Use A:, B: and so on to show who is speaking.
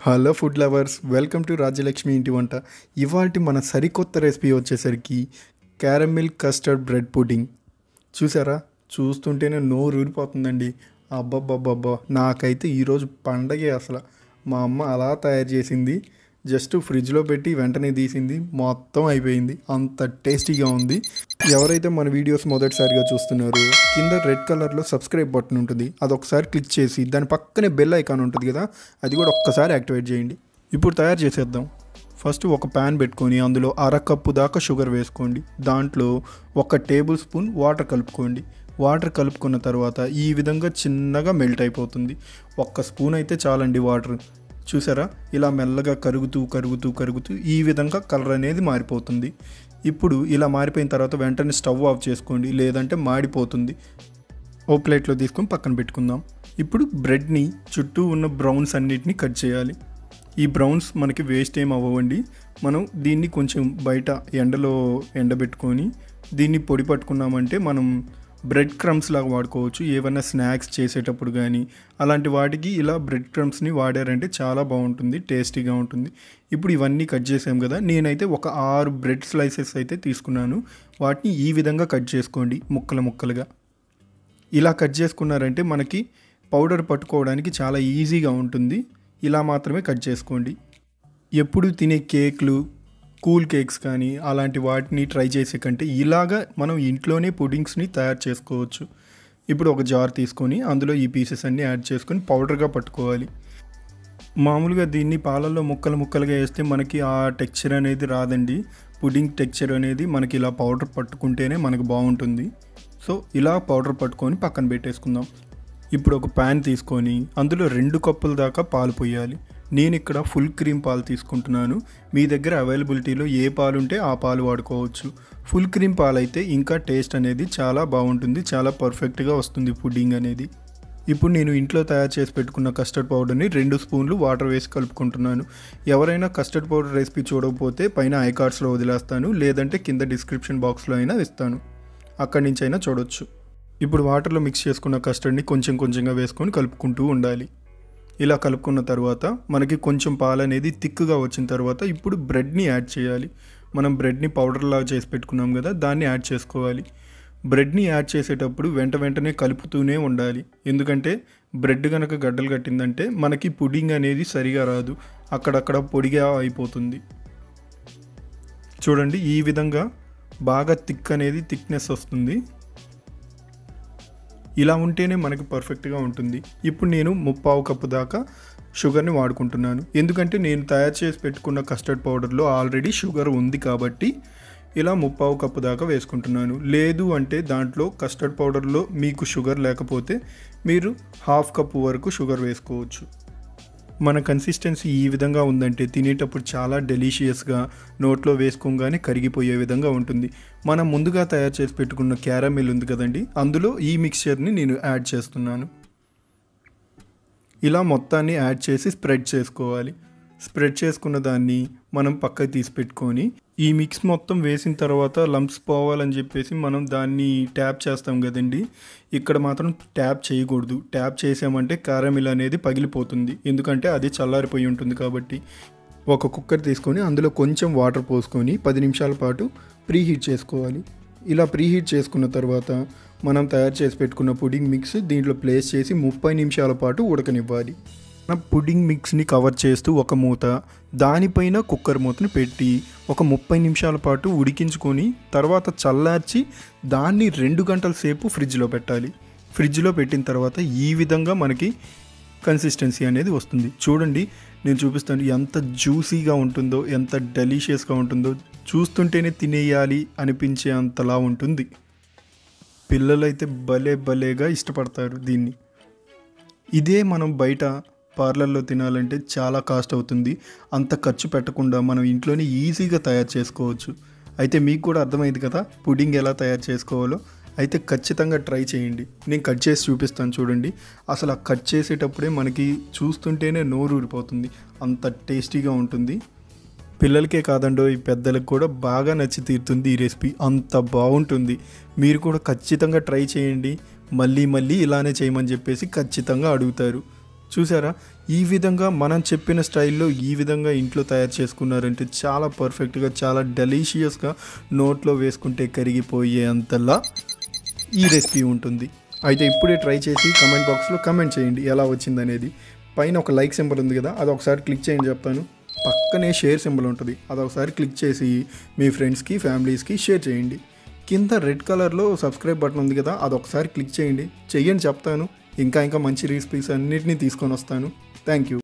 A: hello food lovers welcome to Rajyalakshmi ఇంటి వంట ఇవాళ మన సరికొత్త రెసిపీ వచ్చేసరికి క్యారమిల్ కస్టర్డ్ బ్రెడ్ పుడ్డింగ్ చూసారా చూస్తుంటేనే నోరు ఊరిపోతుందండి అబ్బబ్బబ్బబ్బా నాకైతే ఈరోజు పండగే అసలు మా అమ్మ అలా తయారు చేసింది జస్ట్ ఫ్రిడ్జ్లో పెట్టి వెంటనే తీసింది మొత్తం అయిపోయింది అంత టేస్టీగా ఉంది ఎవరైతే మన వీడియోస్ మొదటిసారిగా చూస్తున్నారో కింద రెడ్ కలర్లో సబ్స్క్రైబ్ బటన్ ఉంటుంది అది ఒకసారి క్లిక్ చేసి దాని పక్కనే బెల్ ఐకాన్ ఉంటుంది కదా అది కూడా ఒక్కసారి యాక్టివేట్ చేయండి ఇప్పుడు తయారు చేసేద్దాం ఫస్ట్ ఒక ప్యాన్ పెట్టుకొని అందులో అర కప్పు దాకా షుగర్ వేసుకోండి దాంట్లో ఒక టేబుల్ స్పూన్ వాటర్ కలుపుకోండి వాటర్ కలుపుకున్న తర్వాత ఈ విధంగా చిన్నగా మెల్ట్ అయిపోతుంది ఒక్క స్పూన్ అయితే చాలండి వాటర్ చూసారా ఇలా మెల్లగా కరుగుతూ కరుగుతూ కరుగుతూ ఈ విధంగా కలర్ అనేది మారిపోతుంది ఇప్పుడు ఇలా మారిపోయిన తర్వాత వెంటనే స్టవ్ ఆఫ్ చేసుకోండి లేదంటే మాడిపోతుంది ఓ ప్లేట్లో తీసుకొని పక్కన పెట్టుకుందాం ఇప్పుడు బ్రెడ్ని చుట్టూ ఉన్న బ్రౌన్స్ అన్నిటిని కట్ చేయాలి ఈ బ్రౌన్స్ మనకి వేస్ట్ ఏం అవ్వండి మనం దీన్ని కొంచెం బయట ఎండలో ఎండబెట్టుకొని దీన్ని పొడి పట్టుకున్నామంటే మనం బ్రెడ్ క్రమ్స్ లాగా వాడుకోవచ్చు ఏవైనా స్నాక్స్ చేసేటప్పుడు కానీ అలాంటి వాటికి ఇలా బ్రెడ్ క్రమ్స్ని వాడారంటే చాలా బాగుంటుంది టేస్టీగా ఉంటుంది ఇప్పుడు ఇవన్నీ కట్ చేసాం కదా నేనైతే ఒక ఆరు బ్రెడ్ స్లైసెస్ అయితే తీసుకున్నాను వాటిని ఈ విధంగా కట్ చేసుకోండి ముక్కలు ముక్కలుగా ఇలా కట్ చేసుకున్నారంటే మనకి పౌడర్ పట్టుకోవడానికి చాలా ఈజీగా ఉంటుంది ఇలా మాత్రమే కట్ చేసుకోండి ఎప్పుడు తినే కేక్లు కూల్ కేక్స్ కానీ అలాంటి వాటిని ట్రై చేసే కంటే ఇలాగా మనం ఇంట్లోనే పుడింగ్స్ని తయారు చేసుకోవచ్చు ఇప్పుడు ఒక జార్ తీసుకొని అందులో ఈ పీసెస్ అన్నీ యాడ్ చేసుకొని పౌడర్గా పట్టుకోవాలి మామూలుగా దీన్ని పాలల్లో ముక్కలు ముక్కలుగా వేస్తే మనకి ఆ టెక్స్చర్ అనేది రాదండి పుడింగ్ టెక్స్చర్ అనేది మనకి ఇలా పౌడర్ పట్టుకుంటేనే మనకు బాగుంటుంది సో ఇలా పౌడర్ పట్టుకొని పక్కన పెట్టేసుకుందాం ఇప్పుడు ఒక ప్యాన్ తీసుకొని అందులో రెండు కప్పుల దాకా పాలు పోయాలి నేను ఇక్కడ ఫుల్ క్రీమ్ పాలు తీసుకుంటున్నాను మీ దగ్గర అవైలబిలిటీలో ఏ పాలు ఉంటే ఆ పాలు వాడుకోవచ్చు ఫుల్ క్రీమ్ పాలు అయితే ఇంకా టేస్ట్ అనేది చాలా బాగుంటుంది చాలా పర్ఫెక్ట్గా వస్తుంది పుడ్డింగ్ అనేది ఇప్పుడు నేను ఇంట్లో తయారు చేసి పెట్టుకున్న కస్టర్డ్ పౌడర్ని రెండు స్పూన్లు వాటర్ వేసి కలుపుకుంటున్నాను ఎవరైనా కస్టర్డ్ పౌడర్ రెసిపీ చూడకపోతే పైన ఐ కార్డ్స్లో వదిలేస్తాను లేదంటే కింద డిస్క్రిప్షన్ బాక్స్లో అయినా ఇస్తాను అక్కడి నుంచి అయినా చూడొచ్చు ఇప్పుడు వాటర్లో మిక్స్ చేసుకున్న కస్టర్డ్ని కొంచెం కొంచెంగా వేసుకొని కలుపుకుంటూ ఉండాలి ఇలా కలుపుకున్న తర్వాత మనకి కొంచెం పాలు అనేది థిక్గా వచ్చిన తర్వాత ఇప్పుడు బ్రెడ్ని యాడ్ చేయాలి మనం బ్రెడ్ని పౌడర్లాగా చేసి పెట్టుకున్నాం కదా దాన్ని యాడ్ చేసుకోవాలి బ్రెడ్ని యాడ్ చేసేటప్పుడు వెంట వెంటనే కలుపుతూనే ఉండాలి ఎందుకంటే బ్రెడ్ కనుక గడ్డలు కట్టిందంటే మనకి పుడింగ్ అనేది సరిగా రాదు అక్కడక్కడ పొడిగా అయిపోతుంది చూడండి ఈ విధంగా బాగా థిక్ అనేది థిక్నెస్ వస్తుంది ఇలా ఉంటేనే మనకి పర్ఫెక్ట్గా ఉంటుంది ఇప్పుడు నేను ముప్పావు కప్పు దాకా షుగర్ని వాడుకుంటున్నాను ఎందుకంటే నేను తయారు చేసి పెట్టుకున్న కస్టర్డ్ పౌడర్లో ఆల్రెడీ షుగర్ ఉంది కాబట్టి ఇలా ముప్పావు కప్పు దాకా వేసుకుంటున్నాను లేదు అంటే దాంట్లో కస్టర్డ్ పౌడర్లో మీకు షుగర్ లేకపోతే మీరు హాఫ్ కప్పు వరకు షుగర్ వేసుకోవచ్చు మన కన్సిస్టెన్సీ ఈ విధంగా ఉందంటే తినేటప్పుడు చాలా డెలీషియస్గా నోట్లో వేసుకోగానే కరిగిపోయే విధంగా ఉంటుంది మనం ముందుగా తయారు చేసి పెట్టుకున్న క్యారమిల్ ఉంది కదండి అందులో ఈ మిక్చర్ని నేను యాడ్ చేస్తున్నాను ఇలా మొత్తాన్ని యాడ్ చేసి స్ప్రెడ్ చేసుకోవాలి స్ప్రెడ్ చేసుకున్న దాన్ని మనం పక్కకి తీసి పెట్టుకొని ఈ మిక్స్ మొత్తం వేసిన తర్వాత లంప్స్ పోవాలని చెప్పేసి మనం దాన్ని ట్యాప్ చేస్తాం కదండి ఇక్కడ మాత్రం ట్యాప్ చేయకూడదు ట్యాప్ చేసామంటే కారమిల్ అనేది పగిలిపోతుంది ఎందుకంటే అది చల్లారిపోయి ఉంటుంది కాబట్టి ఒక కుక్కర్ తీసుకొని అందులో కొంచెం వాటర్ పోసుకొని పది నిమిషాల పాటు ప్రీహీట్ చేసుకోవాలి ఇలా ప్రీహీట్ చేసుకున్న తర్వాత మనం తయారు చేసి పెట్టుకున్న పుడింగ్ మిక్స్ దీంట్లో ప్లేస్ చేసి ముప్పై నిమిషాల పాటు ఉడకనివ్వాలి మన పుడింగ్ మిక్స్ని కవర్ చేస్తూ ఒక మూత దానిపైన కుక్కర్ మూతని పెట్టి ఒక ముప్పై నిమిషాల పాటు ఉడికించుకొని తర్వాత చల్లార్చి దాన్ని రెండు గంటల సేపు ఫ్రిడ్జ్లో పెట్టాలి ఫ్రిడ్జ్లో పెట్టిన తర్వాత ఈ విధంగా మనకి కన్సిస్టెన్సీ అనేది వస్తుంది చూడండి నేను చూపిస్తాను ఎంత జ్యూసీగా ఉంటుందో ఎంత డెలీషియస్గా ఉంటుందో చూస్తుంటేనే తినేయాలి అనిపించే అంతలా ఉంటుంది పిల్లలైతే భలే భలేగా ఇష్టపడతారు దీన్ని ఇదే మనం బయట పార్లర్లో తినాలంటే చాలా కాస్ట్ అవుతుంది అంత ఖర్చు పెట్టకుండా మనం ఇంట్లోనే ఈజీగా తయారు చేసుకోవచ్చు అయితే మీకు కూడా అర్థమైంది కదా పుడింగ్ ఎలా తయారు చేసుకోవాలో అయితే ఖచ్చితంగా ట్రై చేయండి నేను కట్ చేసి చూపిస్తాను చూడండి అసలు ఆ కట్ చేసేటప్పుడే మనకి చూస్తుంటేనే నోరు ఊరిపోతుంది అంత టేస్టీగా ఉంటుంది పిల్లలకే కాదండో ఈ పెద్దలకు కూడా బాగా నచ్చి తీరుతుంది ఈ రెసిపీ అంత బాగుంటుంది మీరు కూడా ఖచ్చితంగా ట్రై చేయండి మళ్ళీ మళ్ళీ ఇలానే చేయమని చెప్పేసి ఖచ్చితంగా అడుగుతారు చూసారా ఈ విధంగా మనం చెప్పిన స్టైల్లో ఈ విధంగా ఇంట్లో తయారు చేసుకున్నారంటే చాలా పర్ఫెక్ట్గా చాలా డెలీషియస్గా నోట్లో వేసుకుంటే కరిగిపోయే అంతలా ఈ రెసిపీ ఉంటుంది అయితే ఇప్పుడే ట్రై చేసి కమెంట్ బాక్స్లో కమెంట్ చేయండి ఎలా వచ్చిందనేది పైన ఒక లైక్ సింబల్ ఉంది కదా అది ఒకసారి క్లిక్ చేయండి చెప్తాను పక్కనే షేర్ సింబల్ ఉంటుంది అది ఒకసారి క్లిక్ చేసి మీ ఫ్రెండ్స్కి ఫ్యామిలీస్కి షేర్ చేయండి కింద రెడ్ కలర్లో సబ్స్క్రైబ్ బటన్ ఉంది కదా అది ఒకసారి క్లిక్ చేయండి చెయ్యండి చెప్తాను ఇంకా ఇంకా మంచి రెసిపీస్ అన్నిటినీ తీసుకొని వస్తాను థ్యాంక్ యూ